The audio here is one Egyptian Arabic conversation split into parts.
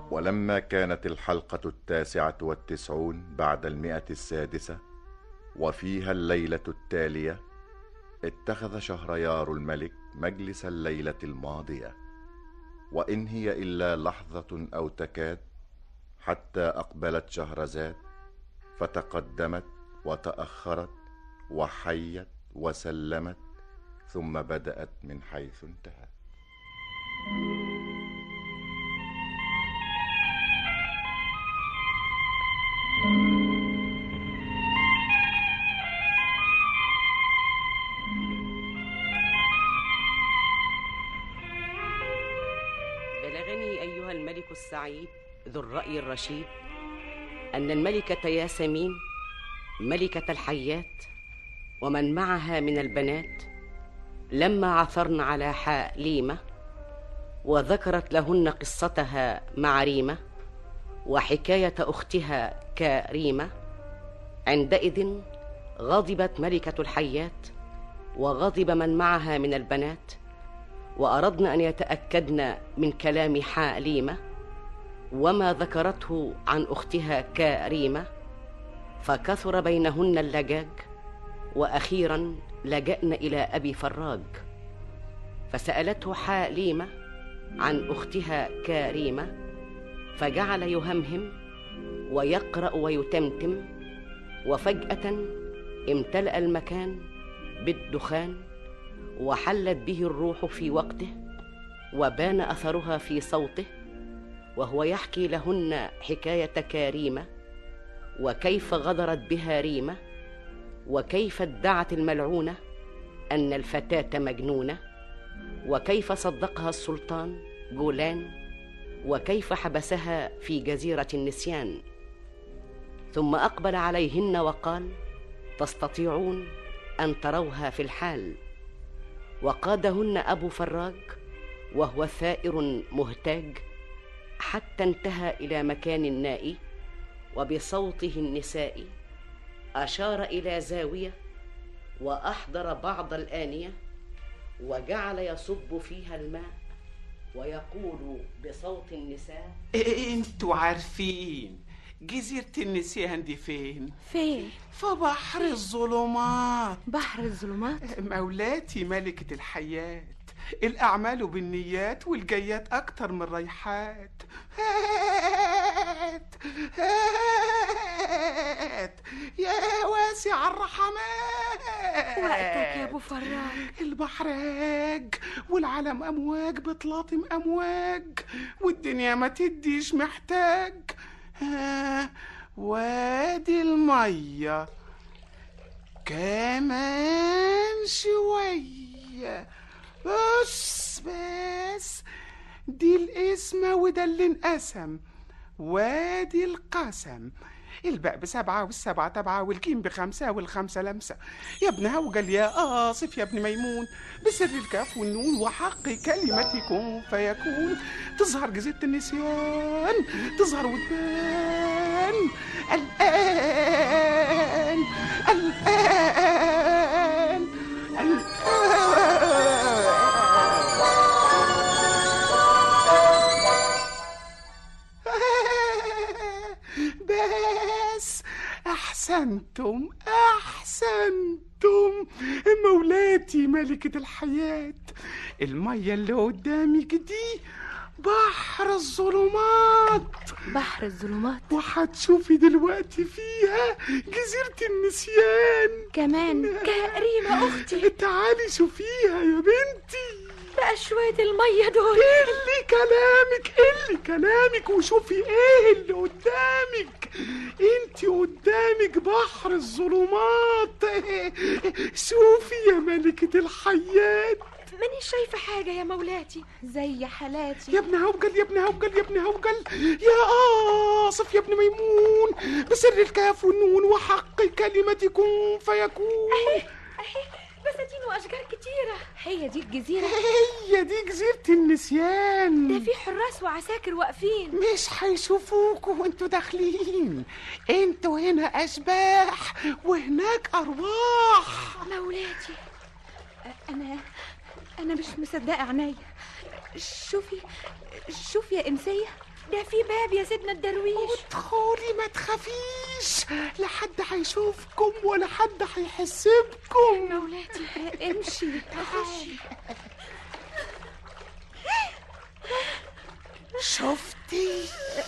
ولما كانت الحلقة التاسعة والتسعون بعد المئة السادسة وفيها الليلة التالية اتخذ شهريار الملك مجلس الليلة الماضية وإن هي إلا لحظة أو تكاد حتى أقبلت شهرزاد فتقدمت وتأخرت وحيت وسلمت ثم بدأت من حيث انتهت بلغني أيها الملك السعيد ذو الرأي الرشيد أن الملكة ياسمين ملكة الحيات ومن معها من البنات لما عثرن على حاليمة وذكرت لهن قصتها مع ريمة وحكاية أختها كريمة عندئذ غضبت ملكة الحيات وغضب من معها من البنات وأردن أن يتأكدن من كلام حاليمة وما ذكرته عن أختها كريمة فكثر بينهن اللجاج وأخيرا لجأن إلى أبي فراج فسألته حاليمة عن أختها كريمة فجعل يهمهم ويقرأ ويتمتم وفجأة امتلأ المكان بالدخان وحلت به الروح في وقته وبان أثرها في صوته وهو يحكي لهن حكاية كريمة وكيف غدرت بها ريمة وكيف ادعت الملعونة أن الفتاة مجنونة وكيف صدقها السلطان جولان وكيف حبسها في جزيرة النسيان ثم أقبل عليهن وقال تستطيعون أن تروها في الحال وقادهن أبو فراج وهو ثائر مهتاج حتى انتهى إلى مكان نائي وبصوته النسائي أشار إلى زاوية وأحضر بعض الآنية وجعل يصب فيها الماء ويقول بصوت النساء إيه انتوا عارفين جزيرة النسيان دي فين؟ فين؟ في بحر الظلمات بحر الظلمات مولاتي ملكة الحيات الأعمال بالنيات والجيات أكتر من الريحات هات هات يا واسع الرحمات وقتك يا ابو فراج البحر هاج والعالم أمواج بتلاطم أمواج والدنيا ما تديش محتاج ها وادي المية كمان شوية بس بس دي الاسم وده اللي انقسم وادي القسم الباء بسبعة والسبعة تبعة والجيم بخمسة والخمسة لمسة يا ابن هوجل يا آصف يا ابن ميمون بسر الكاف والنون وحق كلمة كن فيكون تظهر جزيرة النسيان تظهر وتبان الآن الآن الآن بس أحسنتم أحسنتم مولاتي ملكة الحياة المية اللي قدامك دي بحر الظلمات بحر الظلمات وهتشوفي دلوقتي فيها جزيرة النسيان كمان كريمة أختي تعالي شوفيها يا بنتي بقى شوية المية دول اللي كلامك اللي كلامك وشوفي ايه اللي قدامك انت قدامك بحر الظلمات شوفي يا ملكة الحيات ماني شايفة حاجة يا مولاتي زي حالاتي يا ابن هوجل يا ابن هوجل يا ابن هوجل يا آصف يا ابن ميمون بسر الكاف والنون وحق كلمة كن فيكون أهي أهي بساتين وأشجار كتيرة هي دي الجزيرة هي دي جزيرة النسيان ده في حراس وعساكر واقفين مش هيشوفوكوا وانتوا داخلين انتوا هنا اشباح وهناك ارواح مولاتي أنا أنا مش مصدقة عينيا شوفي شوفي يا إنسية ده في باب يا سيدنا الدرويش ادخلي ما تخافيش لا حد هيشوفكم ولا حد هيحس بكم مولاتي امشي تعالي شفتي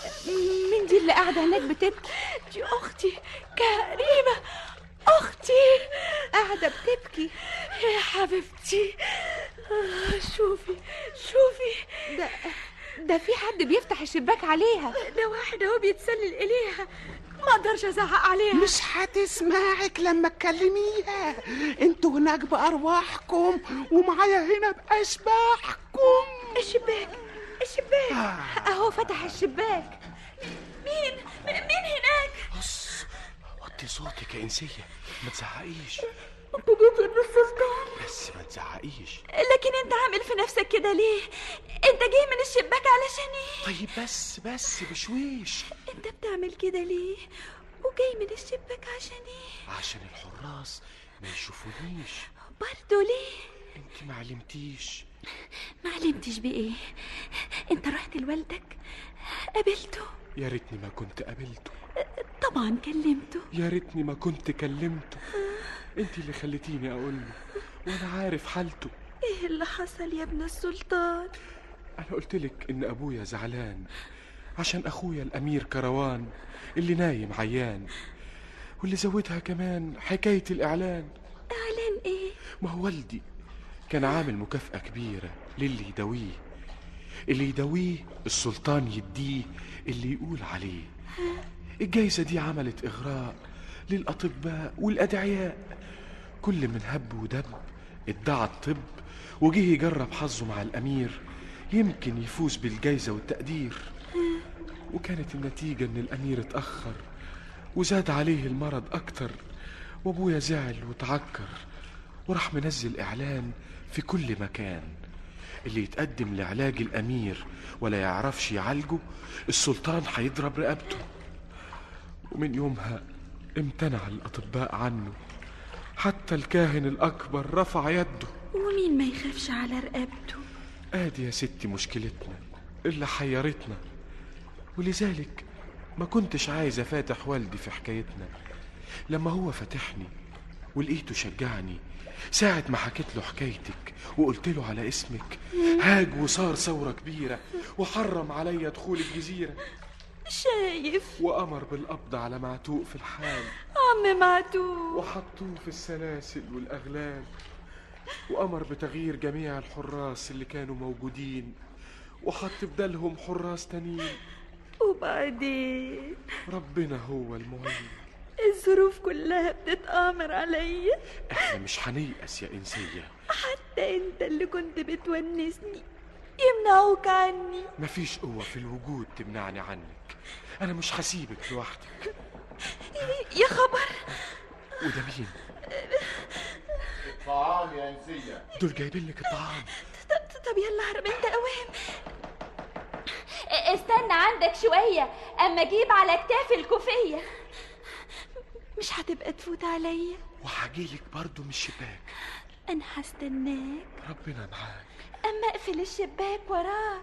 مين دي اللي قاعدة هناك بتبكي؟ دي أختي كريمة أختي قاعدة بتبكي يا حبيبتي آه، شوفي شوفي ده ده في حد بيفتح الشباك عليها ده واحد اهو بيتسلل إليها ما اقدرش ازعق عليها مش هتسمعك لما تكلميها انتوا هناك بأرواحكم ومعايا هنا بأشباحكم الشباك الشباك آه. اهو فتح الشباك مين مين هناك بص وطي صوتك يا انسيه ما تزعقيش انت جيت يا ابن السلطان بس ما تزعقيش لكن انت عامل في نفسك كده ليه انت جاي من الشباك علشان ايه طيب بس بس بشويش انت بتعمل كده ليه وجاي من الشباك عشان ايه عشان الحراس ما يشوفونيش برضه ليه انت ما علمتيش ما علمتش بايه انت رحت لوالدك قابلته يا ريتني ما كنت قابلته طبعا كلمته يا ريتني ما كنت كلمته انت اللي خليتيني اقول له وانا عارف حالته ايه اللي حصل يا ابن السلطان انا قلت لك ان ابويا زعلان عشان اخويا الامير كروان اللي نايم عيان واللي زودها كمان حكايه الاعلان اعلان ايه ما هو والدي كان عامل مكافأة كبيرة للي يداويه اللي يداويه السلطان يديه اللي يقول عليه الجايزة دي عملت إغراء للأطباء والأدعياء كل من هب ودب ادعى الطب وجه يجرب حظه مع الأمير يمكن يفوز بالجايزة والتقدير وكانت النتيجة إن الأمير اتأخر وزاد عليه المرض أكتر وأبويا زعل وتعكر وراح منزل إعلان في كل مكان اللي يتقدم لعلاج الأمير ولا يعرفش يعالجه السلطان هيضرب رقبته ومن يومها امتنع الأطباء عنه حتى الكاهن الأكبر رفع يده ومين ما يخافش على رقبته آدي يا ستي مشكلتنا اللي حيرتنا ولذلك ما كنتش عايز أفاتح والدي في حكايتنا لما هو فتحني ولقيته شجعني ساعة ما حكيت له حكايتك وقلت له على اسمك هاج وصار ثورة كبيرة وحرم عليا دخول الجزيرة شايف وأمر بالقبض على معتوق في الحال عم معتوق وحطوه في السلاسل والأغلال وأمر بتغيير جميع الحراس اللي كانوا موجودين وحط بدلهم حراس تانيين وبعدين ربنا هو المعين الظروف كلها بتتآمر عليا احنا مش هنيأس يا إنسية حتى انت اللي كنت بتونسني يمنعوك عني مفيش قوة في الوجود تمنعني عنك أنا مش هسيبك لوحدك يا خبر وده مين؟ طعام يا انسيه دول جايبين لك الطعام ط- طب يلا هرب انت اوام استنى عندك شوية أما أجيب على كتافي الكوفية مش هتبقى تفوت عليا وهجيلك برضو من الشباك انا هستناك ربنا معاك اما اقفل الشباك وراك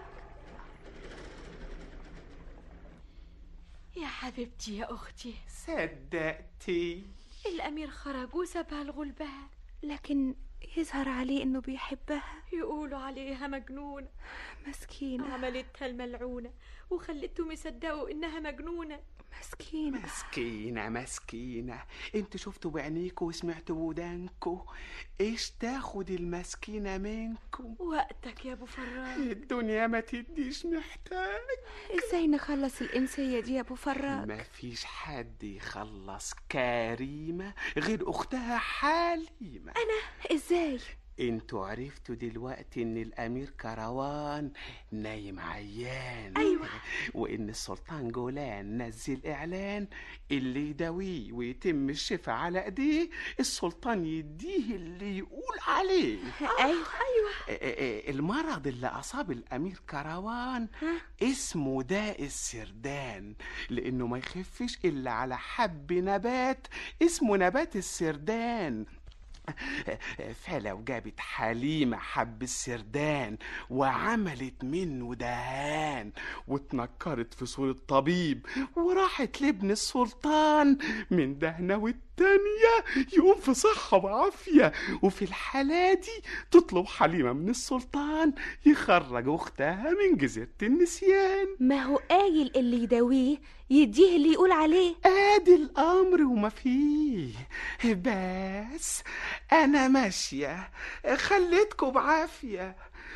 يا حبيبتي يا اختي صدقتي الامير خرج وسابها الغلبان لكن يظهر عليه انه بيحبها يقولوا عليها مجنونة مسكينة عملتها الملعونة وخلتهم يصدقوا انها مجنونة مسكينة مسكينة مسكينة انتوا شفتوا بعينيكوا وسمعتوا بودانكوا ايش تاخد المسكينة منكم وقتك يا ابو فراج الدنيا ما تديش محتاج ازاي نخلص الانسية دي يا ابو فراج ما فيش حد يخلص كريمة غير اختها حليمة ازاي انتوا عرفتوا دلوقتي ان الامير كروان نايم عيان أيوة. وان السلطان جولان نزل اعلان اللي يداويه ويتم الشفاء على ايديه السلطان يديه اللي يقول عليه ايوه ايوه ا- ا- المرض اللي اصاب الامير كروان اسمه داء السردان لانه ما يخفش الا على حب نبات اسمه نبات السردان فلو جابت حليمة حب السردان وعملت منه دهان واتنكرت في صورة طبيب وراحت لابن السلطان من دهنة والتانية يقوم في صحة وعافية وفي الحالة دي تطلب حليمة من السلطان يخرج أختها من جزيرة النسيان ما هو قايل اللي يداويه يديه اللي يقول عليه ادي الامر وما فيه بس انا ماشيه خليتكم بعافيه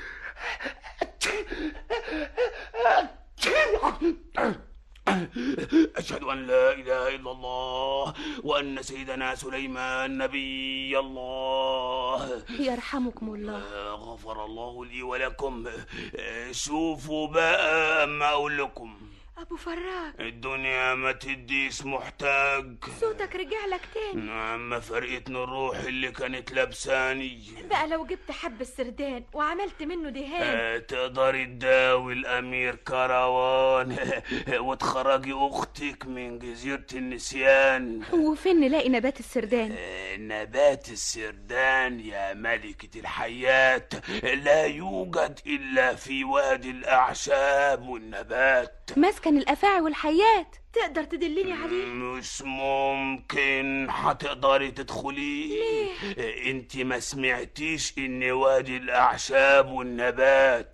أشهد أن لا إله إلا الله وأن سيدنا سليمان نبي الله يرحمكم الله آه، غفر الله لي ولكم آه، شوفوا بقى أما أقول لكم ابو فراج الدنيا ما تديش محتاج صوتك رجع لك تاني نعم فرقتني الروح اللي كانت لابساني بقى لو جبت حب السردان وعملت منه دهان آه، تقدري تداوي الأمير كروان وتخرجي أختك من جزيرة النسيان وفين نلاقي نبات السردان آه، نبات السردان يا ملكة الحيات لا يوجد إلا في وادي الأعشاب والنبات مسكن الافاعي والحيات تقدر تدلني عليه مش ممكن هتقدري تدخلي ليه؟ انت ما سمعتيش ان وادي الاعشاب والنبات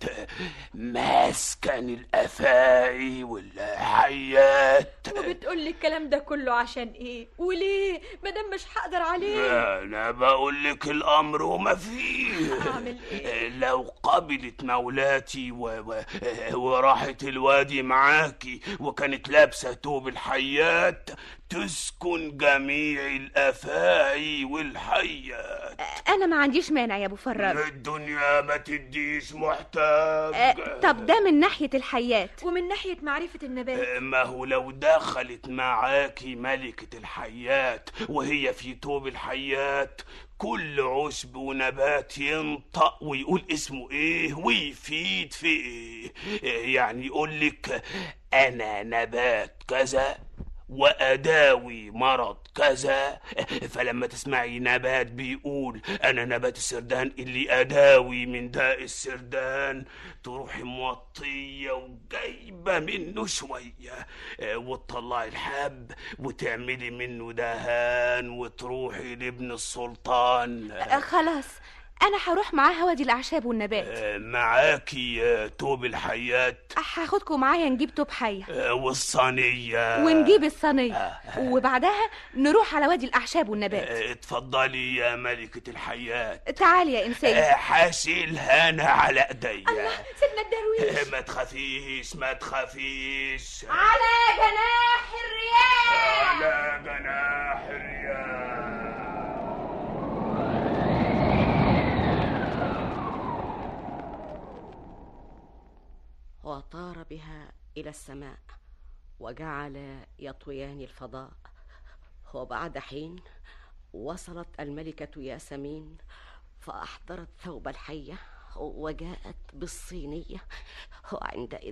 مسكن الافاعي والحيات وبتقول لي الكلام ده كله عشان ايه وليه مادام مش هقدر عليه انا بقول لك الامر وما فيه أعمل إيه؟ لو قبلت مولاتي و... و... وراحت الوادي معاكي وكانت لابسه توب الحيات تسكن جميع الافاعي والحيات انا ما عنديش مانع يا ابو فراج الدنيا ما تديش محتاج أه طب ده من ناحيه الحيات ومن ناحيه معرفه النبات ما هو لو دخلت معاكي ملكة الحيات وهي في توب الحيات كل عشب ونبات ينطق ويقول اسمه ايه ويفيد في ايه يعني يقول لك انا نبات كذا وأداوي مرض كذا فلما تسمعي نبات بيقول أنا نبات السردان اللي أداوي من داء السردان تروحي موطية وجايبة منه شوية وتطلعي الحب وتعملي منه دهان وتروحي لابن السلطان أه خلاص انا هروح معاها وادي الاعشاب والنبات معاكي توب الحيات هاخدكم معايا نجيب توب حيه والصينية ونجيب الصينيه وبعدها نروح على وادي الاعشاب والنبات اتفضلي يا ملكة الحيات تعالي يا انسان حاشيلها انا على ايديا الله سيدنا الدرويش ما تخافيش ما تخافيش على جناح الرياح على جناح الرياح وطار بها الى السماء وجعل يطويان الفضاء وبعد حين وصلت الملكه ياسمين فاحضرت ثوب الحيه وجاءت بالصينيه وعندئذ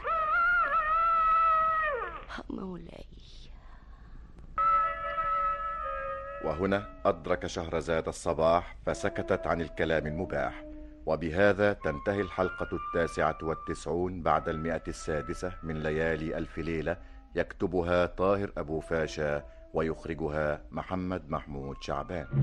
مولاي وهنا أدرك شهرزاد الصباح فسكتت عن الكلام المباح وبهذا تنتهي الحلقة التاسعة والتسعون بعد المئة السادسة من ليالي ألف ليلة يكتبها طاهر أبو فاشا ويخرجها محمد محمود شعبان